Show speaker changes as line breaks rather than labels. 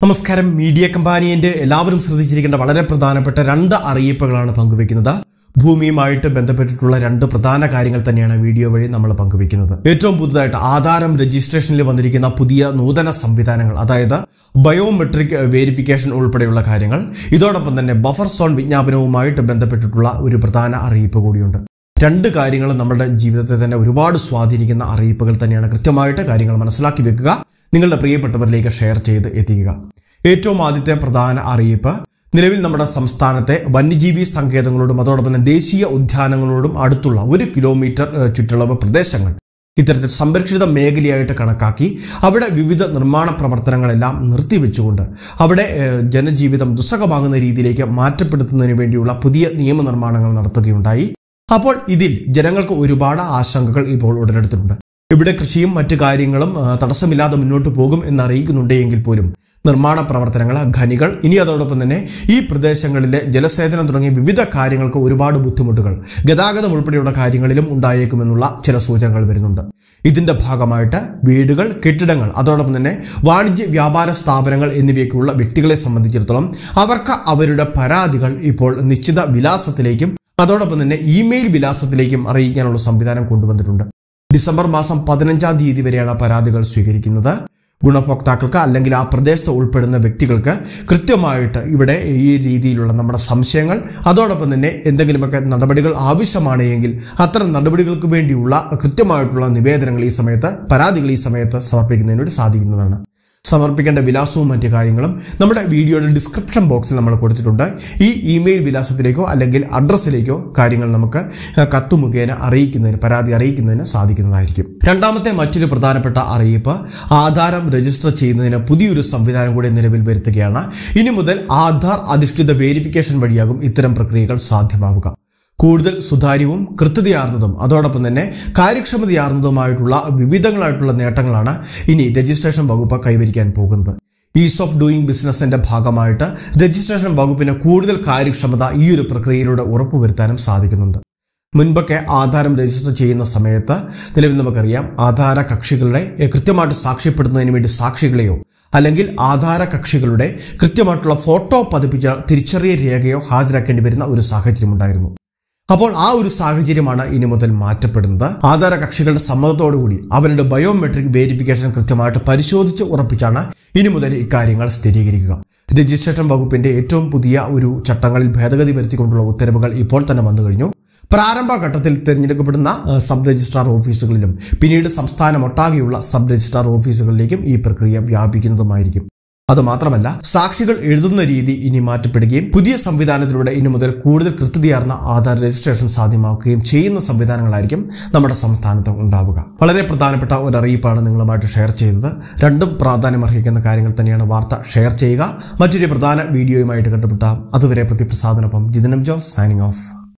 നമസ്കാരം മീഡിയ കമ്പാനിയന്റെ എല്ലാവരും ശ്രദ്ധിച്ചിരിക്കേണ്ട വളരെ പ്രധാനപ്പെട്ട രണ്ട് അറിയിപ്പുകളാണ് പങ്കുവെക്കുന്നത് ഭൂമിയുമായിട്ട് ബന്ധപ്പെട്ടിട്ടുള്ള രണ്ട് പ്രധാന കാര്യങ്ങൾ തന്നെയാണ് വീഡിയോ വഴി നമ്മൾ പങ്കുവെക്കുന്നത് ഏറ്റവും പുതുതായിട്ട് ആധാരം രജിസ്ട്രേഷനിൽ വന്നിരിക്കുന്ന പുതിയ നൂതന സംവിധാനങ്ങൾ അതായത് ബയോമെട്രിക് വേരിഫിക്കേഷൻ ഉൾപ്പെടെയുള്ള കാര്യങ്ങൾ ഇതോടൊപ്പം തന്നെ ബഫർ സോൺ വിജ്ഞാപനവുമായിട്ട് ബന്ധപ്പെട്ടിട്ടുള്ള ഒരു പ്രധാന അറിയിപ്പ് കൂടിയുണ്ട് രണ്ട് കാര്യങ്ങളും നമ്മുടെ ജീവിതത്തെ തന്നെ ഒരുപാട് സ്വാധീനിക്കുന്ന അറിയിപ്പുകൾ തന്നെയാണ് കൃത്യമായിട്ട് കാര്യങ്ങൾ മനസ്സിലാക്കി വെക്കുക നിങ്ങളുടെ പ്രിയപ്പെട്ടവരിലേക്ക് ഷെയർ ചെയ്ത് എത്തിക്കുക ഏറ്റവും ആദ്യത്തെ പ്രധാന അറിയിപ്പ് നിലവിൽ നമ്മുടെ സംസ്ഥാനത്തെ വന്യജീവി സങ്കേതങ്ങളോടും അതോടൊപ്പം തന്നെ ദേശീയ ഉദ്യാനങ്ങളോടും അടുത്തുള്ള ഒരു കിലോമീറ്റർ ഏഹ്, ചുറ്റളവ് പ്രദേശങ്ങൾ ഇത്തരത്തിൽ സംരക്ഷിത മേഖലയായിട്ട് കണക്കാക്കി അവിടെ വിവിധ നിർമ്മാണ പ്രവർത്തനങ്ങളെല്ലാം നിർത്തിവെച്ചുകൊണ്ട് അവിടെ ഏഹ്, ജനജീവിതം ദുസ്സഹമാകുന്ന രീതിയിലേക്ക് മാറ്റപ്പെടുത്തുന്നതിന് വേണ്ടിയുള്ള പുതിയ നിയമനിർമ്മാണങ്ങൾ നടത്തുകയുണ്ടായി അപ്പോൾ ഇതിൽ ജനങ്ങൾക്ക് ഒരുപാട് ആശങ്കകൾ ഇപ്പോൾ ഉടലെടുത്തിട്ടുണ്ട് ഇവിടെ കൃഷിയും മറ്റു കാര്യങ്ങളും ആ, തടസ്സമില്ലാതെ മുന്നോട്ട് പോകും എന്ന് അറിയിക്കുന്നുണ്ട് എങ്കിൽ പോലും നിർമ്മാണ പ്രവർത്തനങ്ങൾ ഖനികൾ ഇനി അതോടൊപ്പം തന്നെ ഈ പ്രദേശങ്ങളിലെ ജലസേചനം തുടങ്ങിയ വിവിധ കാര്യങ്ങൾക്ക് ഒരുപാട് ബുദ്ധിമുട്ടുകൾ ഗതാഗതം ഉൾപ്പെടെയുള്ള കാര്യങ്ങളിലും ഉണ്ടായേക്കുമെന്നുള്ള ചില സൂചനകൾ വരുന്നുണ്ട് ഇതിന്റെ ഭാഗമായിട്ട് വീടുകൾ കെട്ടിടങ്ങൾ അതോടൊപ്പം തന്നെ വാണിജ്യ വ്യാപാര സ്ഥാപനങ്ങൾ എന്നിവയ്ക്കുള്ള വ്യക്തികളെ സംബന്ധിച്ചിടത്തോളം അവർക്ക് അവരുടെ പരാതികൾ ഇപ്പോൾ നിശ്ചിത വിലാസത്തിലേക്കും അതോടൊപ്പം തന്നെ ഇമെയിൽ വിലാസത്തിലേക്കും അറിയിക്കാനുള്ള സംവിധാനം കൊണ്ടുവന്നിട്ടുണ്ട് ഡിസംബർ മാസം പതിനഞ്ചാം തീയതി വരെയാണ് പരാതികൾ സ്വീകരിക്കുന്നത് ഗുണഭോക്താക്കൾക്ക് അല്ലെങ്കിൽ ആ പ്രദേശത്ത് ഉൾപ്പെടുന്ന വ്യക്തികൾക്ക് കൃത്യമായിട്ട് ഇവിടെ ഈ രീതിയിലുള്ള നമ്മുടെ സംശയങ്ങൾ അതോടൊപ്പം തന്നെ എന്തെങ്കിലുമൊക്കെ നടപടികൾ ആവശ്യമാണ് എങ്കിൽ അത്തരം നടപടികൾക്ക് വേണ്ടിയുള്ള കൃത്യമായിട്ടുള്ള നിവേദനങ്ങൾ ഈ സമയത്ത് പരാതികൾ ഈ സമയത്ത് സമർപ്പിക്കുന്നതിന് വേണ്ടി സാധിക്കുന്നതാണ് സമർപ്പിക്കേണ്ട വിലാസവും മറ്റു കാര്യങ്ങളും നമ്മുടെ വീഡിയോയുടെ ഡിസ്ക്രിപ്ഷൻ ബോക്സിൽ നമ്മൾ കൊടുത്തിട്ടുണ്ട് ഈ ഇമെയിൽ വിലാസത്തിലേക്കോ അല്ലെങ്കിൽ അഡ്രസ്സിലേക്കോ കാര്യങ്ങൾ നമുക്ക് കത്ത് മുഖേന അറിയിക്കുന്നതിന് പരാതി അറിയിക്കുന്നതിന് സാധിക്കുന്നതായിരിക്കും രണ്ടാമത്തെ മറ്റൊരു പ്രധാനപ്പെട്ട അറിയിപ്പ് ആധാരം രജിസ്റ്റർ ചെയ്യുന്നതിന് പുതിയൊരു സംവിധാനം കൂടി നിലവിൽ വരുത്തുകയാണ് ഇനി മുതൽ ആധാർ അധിഷ്ഠിത വേരിഫിക്കേഷൻ വഴിയാകും ഇത്തരം പ്രക്രിയകൾ സാധ്യമാവുക കൂടുതൽ സുതാര്യവും കൃത്യതയാർന്നതും അതോടൊപ്പം തന്നെ കാര്യക്ഷമതയാർന്നതുമായിട്ടുള്ള വിവിധങ്ങളായിട്ടുള്ള നേട്ടങ്ങളാണ് ഇനി രജിസ്ട്രേഷൻ വകുപ്പ് കൈവരിക്കാൻ പോകുന്നത് ഈസ് ഓഫ് ഡൂയിങ് ബിസിനസിന്റെ ഭാഗമായിട്ട് രജിസ്ട്രേഷൻ വകുപ്പിന് കൂടുതൽ കാര്യക്ഷമത ഈ ഒരു പ്രക്രിയയിലൂടെ ഉറപ്പുവരുത്താനും സാധിക്കുന്നുണ്ട് മുൻപൊക്കെ ആധാരം രജിസ്റ്റർ ചെയ്യുന്ന സമയത്ത് നിലവിൽ നമുക്കറിയാം ആധാര കക്ഷികളുടെ എ, കൃത്യമായിട്ട് സാക്ഷ്യപ്പെടുന്നതിന് വേണ്ടി സാക്ഷികളെയോ അല്ലെങ്കിൽ ആധാര കക്ഷികളുടെ കൃത്യമായിട്ടുള്ള ഫോട്ടോ പതിപ്പിച്ച തിരിച്ചറിയ രേഖയോ ഹാജരാക്കേണ്ടി വരുന്ന ഒരു സാഹചര്യമുണ്ടായിരുന്നു അപ്പോൾ ആ ഒരു സാഹചര്യമാണ് ഇനി മുതൽ മാറ്റപ്പെടുന്നത് ആധാര കക്ഷികളുടെ സമ്മതത്തോടുകൂടി അവരുടെ ബയോമെട്രിക് വേരിഫിക്കേഷൻ കൃത്യമായിട്ട് പരിശോധിച്ച് ഉറപ്പിച്ചാണ് ഇനി മുതൽ ഇക്കാര്യങ്ങൾ സ്ഥിരീകരിക്കുക രജിസ്ട്രേഷൻ വകുപ്പിന്റെ ഏറ്റവും പുതിയ ഒരു ചട്ടങ്ങളിൽ ഭേദഗതി വരുത്തിക്കൊണ്ടുള്ള ഉത്തരവുകൾ ഇപ്പോൾ തന്നെ വന്നു കഴിഞ്ഞു പ്രാരംഭഘട്ടത്തിൽ തിരഞ്ഞെടുക്കപ്പെടുന്ന ഏഹ്, സബ് രജിസ്ട്രാർ ഓഫീസുകളിലും പിന്നീട് സംസ്ഥാനമൊട്ടാകെയുള്ള സബ് രജിസ്ട്രാർ ഓഫീസുകളിലേക്കും ഈ പ്രക്രിയ വ്യാപിക്കുന്നതുമായിരിക്കും അതുമാത്രമല്ല സാക്ഷികൾ എഴുതുന്ന രീതി ഇനി മാറ്റപ്പെടുകയും പുതിയ സംവിധാനത്തിലൂടെ ഇനി മുതൽ കൂടുതൽ കൃത്യതയാർന്ന ആധാർ രജിസ്ട്രേഷൻ സാധ്യമാക്കുകയും ചെയ്യുന്ന സംവിധാനങ്ങളായിരിക്കും നമ്മുടെ സംസ്ഥാനത്ത് ഉണ്ടാവുക വളരെ പ്രധാനപ്പെട്ട ഒരു അറിയിപ്പാണ് നിങ്ങളുമായിട്ട് ഷെയർ ചെയ്തത് രണ്ടും പ്രാധാന്യം അർഹിക്കുന്ന കാര്യങ്ങൾ തന്നെയാണ് വാർത്ത ഷെയർ ചെയ്യുക മറ്റൊരു പ്രധാന വീഡിയോയുമായിട്ട് കണ്ടുമുട്ടാം അതുവരെ പ്രതിപ്രസാദനൊപ്പം ജിതനം ജോസ് സൈനിങ് ഓഫ്